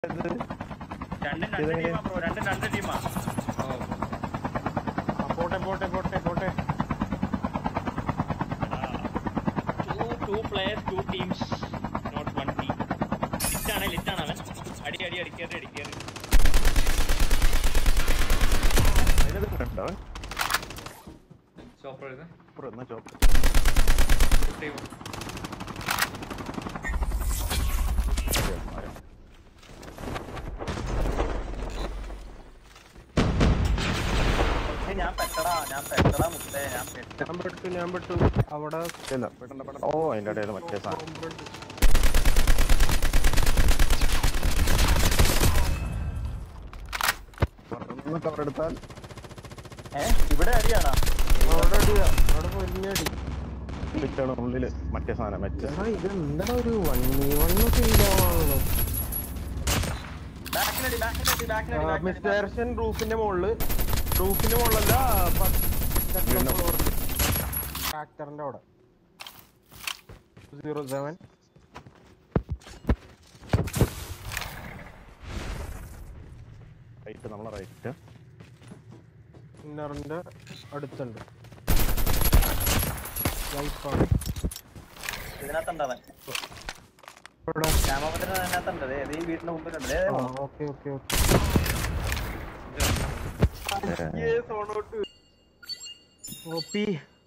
രണ്ടും രണ്ട് ടീമാ ബ്രോ രണ്ടും രണ്ട് ടീമാ ആ, പോട്ടെ പോട്ടെ പോട്ടെ പോട്ടെ two two players two teams not one team ലിറ്റാണ് ലിറ്റാണ് അവൻ അടി അടി അടിക്കേറി അടിക്കേറി ഉണ്ടോ ചോപ്പർ എഴുതാ അപ്പുറം എന്നാ ചോപ്പ് ടീം ഞാൻ പെട്ടടാ ഞാൻ പെട്ടടാ മുത്തേ ഞാൻ പെട്ട ഞാൻ പെട്ടു ഞാൻ പെട്ടു അവിടെ ഇല്ല പെട്ടെന്ന് പെട്ടെന്ന് ഓ അതിന്റെ ഇടയിൽ മറ്റേ സാധനം കോമ്പൗണ്ട്. ഒന്ന് കവർ എടുത്താൽ ഏ ഇവിടെ അടിയാണോ അവിടെ അടിയാ അവിടെ പൊരിഞ്ഞടി ലിറ്റാണ് ഉള്ളില് മറ്റേ സാധനം മറ്റേ എടാ ഇതെന്താ ഒരു വൺ വൺ ഫീലാവാണല്ലോ ബാക്കിലടി ബാക്കിലടി ബാക്കിലടി ബാക്കിലടി മിസ്റ്റേർഷൻ റൂഫിന്റെ മുകളില് റൂഫിന്റെ മുകളിലല്ല വീണ്ടും. ട്രാക്ടറിന്റെ അവിടെ സീറോ സെവൻ റൈറ്റ് നമ്മളെ റൈറ്റ് ഇന്നറിന്റെ അടുത്തുണ്ട് ലൈഫാണ് ഇതിനകത്തുണ്ടവൻ ഇവിടെ രാമപുരൻ അതിനകത്തുണ്ട് ദേ, ദേ ഈ വീടിന്റെ മുമ്പിലുണ്ട് ദേ, ആ ദേ, ഓക്കെ ഓക്കെ ഓക്കെ ഏ, ഓപ്പി